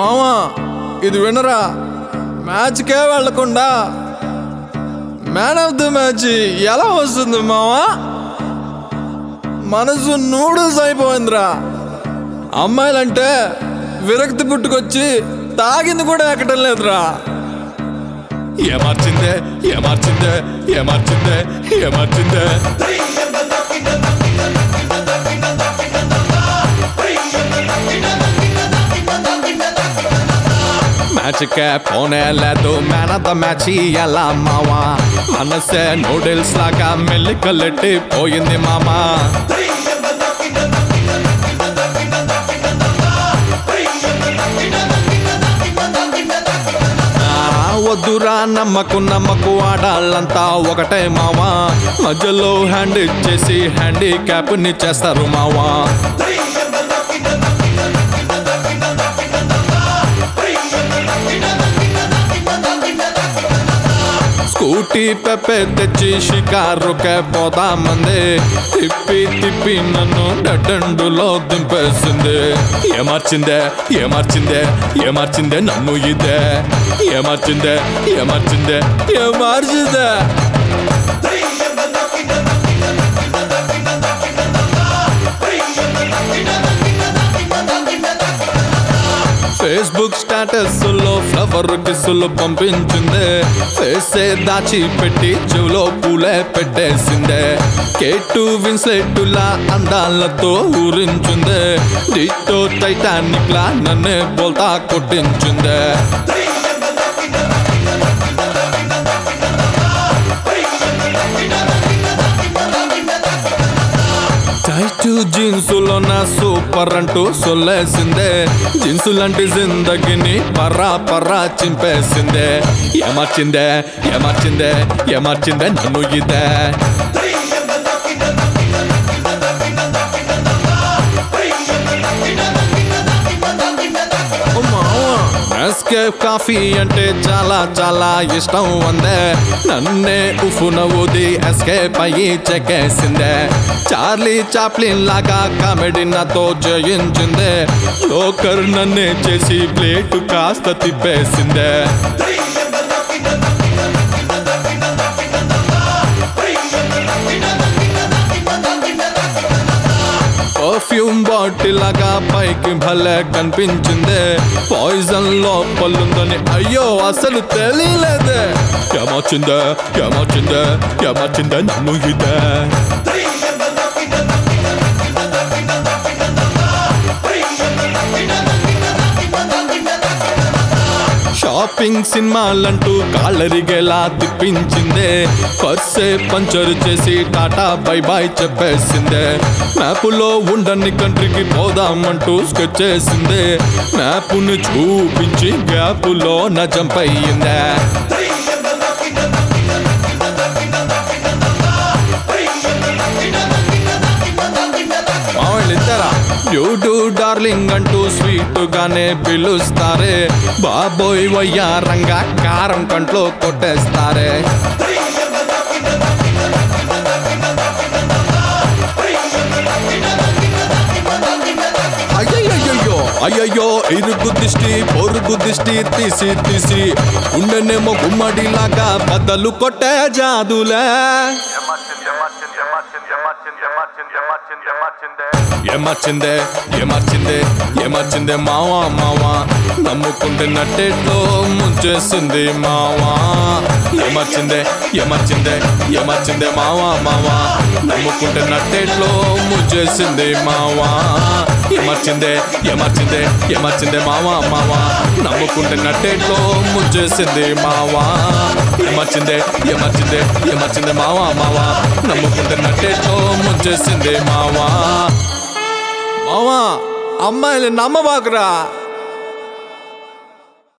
మామా ఇది వినరా మ్యాచ్కే వెళ్లకుండా మ్యాన్ ఆఫ్ ది మ్యాచ్ ఎలా వస్తుంది మావా మనసు నూడిల్స్ అయిపోయిందిరా అమ్మాయిలంటే విరక్తి పుట్టుకొచ్చి తాగింది కూడా ఎక్కడం లేదురా ఏమార్చిందే ఏమార్చిందే ఏమార్చిందే ఏమార్చిందే మ్యాచ్ కే పోనే లేదు మ్యాన్ ఆఫ్ ద మ్యాచ్ ఎలా మావా మనసే నూడిల్స్ లాగా మెల్లికల్లెట్టి పోయింది మామా ఆ, వద్దురా నమ్మకు నమ్మకు ఆడాళ్ళంతా ఒకటే మావా మధ్యలో హ్యాండ్ ఇచ్చేసి హ్యాండిక్యాప్ ని చేస్తారు మావా స్కూటీ పెప్పే తెచ్చి షికారుకే పోదామంది తిప్పి తిప్పి నన్ను డడ్డండులో దింపేసింది ఏమార్చిందే ఏమార్చిందే ఏమార్చిందే నన్ను ఇదే ఏమార్చిందే ఏమార్చిందే ఏమార్చిందే ఫేస్బుక్ స్టేటస్ లో ఫ్లవర్ కిస్సులు పంపించిందే ఫేసే దాచి పెట్టి చెవిలో పూలే పెట్టేసిందే కేటు విన్సెట్టులా అందాలతో ఊరించిందే డిటో టైటానిక్ లా నన్నే బోల్తా కొట్టించిందే టైటు జీన్సులో నా సూపర్ అంటూ సొల్లేసిందే జీన్సు లాంటి జిందగిని పర్రా పర్రా చింపేసిందే ఏమార్చిందే ఏమార్చిందే ఏమార్చిందే నన్ను ఇదే ఓ మావా నెస్కేఫ్ కాఫీ అంటే చాలా చాలా ఇష్టం అందే నన్నే ఉఫున ఊది ఎస్కేప్ అయ్యి చెక్కేసిందే చార్లీ చాప్లిన్ లాగా కామెడీ నాతో జయించిందే జోకర్ నన్నే చేసి ప్లేట్ కాస్త తిప్పేసిందే పర్ఫ్యూమ్ బాటిల్ లాగా పైకి భలే కనిపించిందే పాయిజన్ లోపలుందని అయ్యో అసలు తెలియలేదే ఏమొచ్చిందే ఏమొచ్చిందే ఏమొచ్చిందే నన్ను ఇదే షాపింగ్ సినిమాలంటూ కాళ్ళరిగేలా తిప్పించిందే పర్సే పంచరు చేసి టాటా బై బాయ్ చెప్పేసిందే మ్యాపులో ఉండని కంట్రీకి పోదామంటూ స్కెచ్ చేసిందే మ్యాపును చూపించి గ్యాపులో నా జంప్ అయ్యిందే మావాళ్ళు ఇద్దరా డ్యూడు డార్లింగ్ అంటూ స్వీట్ గానే పిలుస్తారే బాబోయ్ వయ్యారంగా కారం కంట్లో కొట్టేస్తారే అయ్యయ్యో అయ్యయ్యో ఇరుగు దిష్టి పొరుగు దిష్టి తీసి తీసి ఉండనేమో గుమ్మడిలాగా బద్దలు కొట్టే జాదులే ఏమర్చిందే ఏమర్చిందే ఏమర్చిందే మావా మావా నమ్ముకుంటే నట్టేట్లో ముంచేసింది మావా ఏమర్చిందే ఏమర్చిందే ఏమర్చిందే మావా మావా నమ్ముకుంటే నట్టేట్లో ముంచేసింది మావా ఏమర్చిందే ఏమర్చిందే ఏమర్చిందే మావా మావా నమ్ముకుంటే నట్టేట్లో ముంచేసింది మావా ఏమర్చిందే ఏమర్చిందే ఏమర్చిందే మావా మావా నమ్ముకుంటే నట్టేట్లో ముంచేసింది మావా మావా అమ్మాయిని నమ్మబాకురా